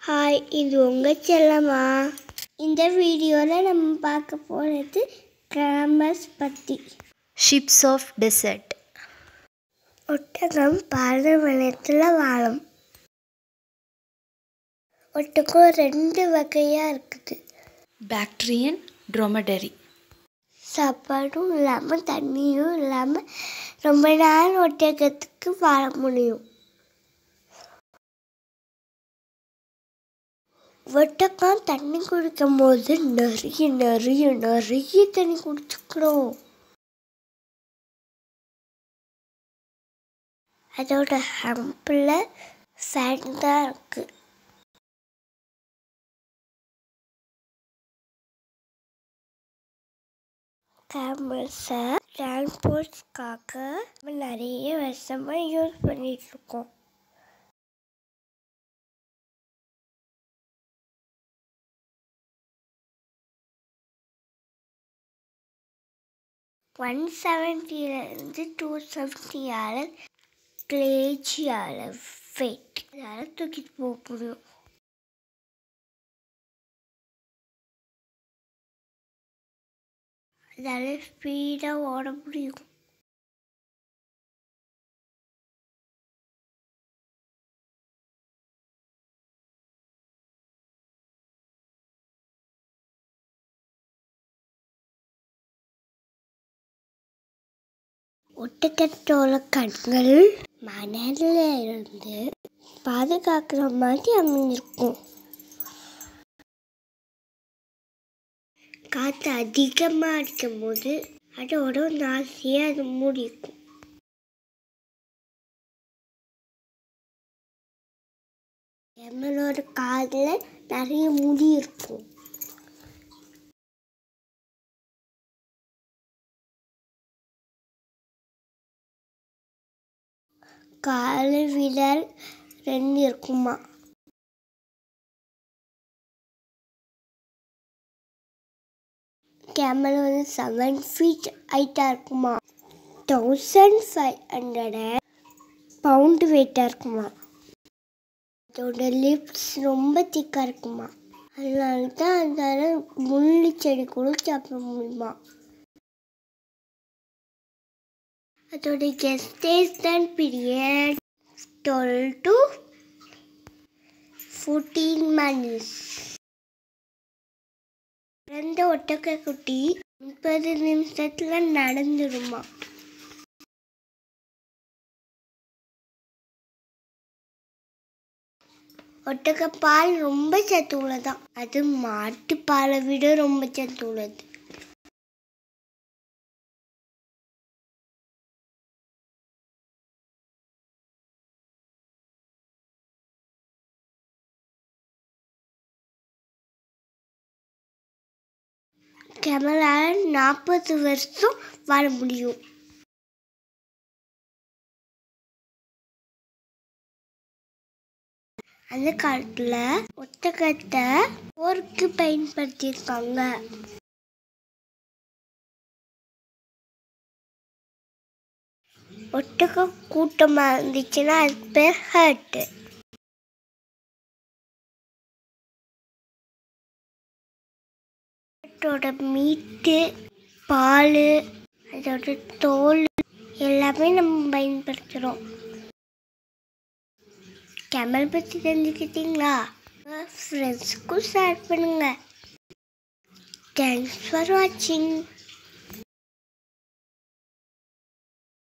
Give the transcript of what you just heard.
hi இது உங்கள் செல்லம்மா இந்த வீடியோவில் நம்ம பார்க்க போகிறது கிராமஸ் பற்றி ஷிப்ஸ் ஆஃப் டெசர்ட் ஒட்டகம் பாலைவனத்தில் வாழும் ஒட்டகம் ரெண்டு வகையாக இருக்குது பாக்டீரியன் ட்ரோமடரி சாப்பாடும் இல்லாமல் தண்ணியும் இல்லாமல் ரொம்ப நாள் ஒட்டகத்துக்கு வாழ முடியும் ஒட்டகம் தண்ணி குடிக்கும் போது நிறைய நிறைய நிறைய தண்ணி குடிச்சுக்கணும் அதோட ஹம்பில் ஃபேன் தான் இருக்குது கேமல்ஸை டிரான்ஸ்போர்ட்ஸ்க்காக நம்ம நிறைய வருஷமாக யூஸ் பண்ணிகிட்ருக்கோம் ஒன் செவன்ட்டிலேருந்து டூ செவன்ட்டியால் கிளேஜியால் வெயிட் அதால் தூக்கிட்டு போக முடியும் அதால் ஸ்பீடாக ஓட முடியும் ஒட்டக்கட்டோட கண்கள் மணலில் இருந்து பாதுகாக்கிற மாதிரி அமைஞ்சிருக்கும் காற்று அதிகமாக அடிக்கும்போது அதோட நாசியாக அது மூடிக்கும் எம்மளோட காதில் நிறைய முடி இருக்கும் காலு விரல் ரெண்டு இருக்குமா கேமல் வந்து செவன் ஃபீட் ஹைட்டாக இருக்குமா தௌசண்ட் ஃபைவ் ஹண்ட்ரட் பவுண்டு வெயிட்டாக இருக்குமா அதோட லிப்ஸ் ரொம்ப திக்காக இருக்குமா அதனால தான் அதால் முள்ளு செடி கூட சாப்பிட முடியுமா அதோட gestation period twelve to fourteen months பிறந்த ஒட்டக்க குட்டி முப்பது நிமிஷத்துல நடந்துருமா ஒட்டக்க பால் ரொம்ப சத்து உள்ளதான் அது மாட்டு பாலை விட ரொம்ப சத்து உள்ளது கேமரால நாற்பது வருஷம் வாழ முடியும் அந்த காலத்துல ஒட்டகத்தை போருக்கு பயன்படுத்தியிருக்காங்க ஒட்டக கூட்டமா இருந்துச்சுன்னா அதுக்கு பேர் ஹர்ட் அதோட மீட்டு பால் அதோட தோல் எல்லாமே நம்ம பயன்படுத்துகிறோம் கேமல் பற்றி தெரிஞ்சுக்கிட்டீங்களா ஃப்ரெண்ட்ஸுக்கும் ஷேர் பண்ணுங்கள் தேங்க்ஸ் ஃபார் வாட்சிங்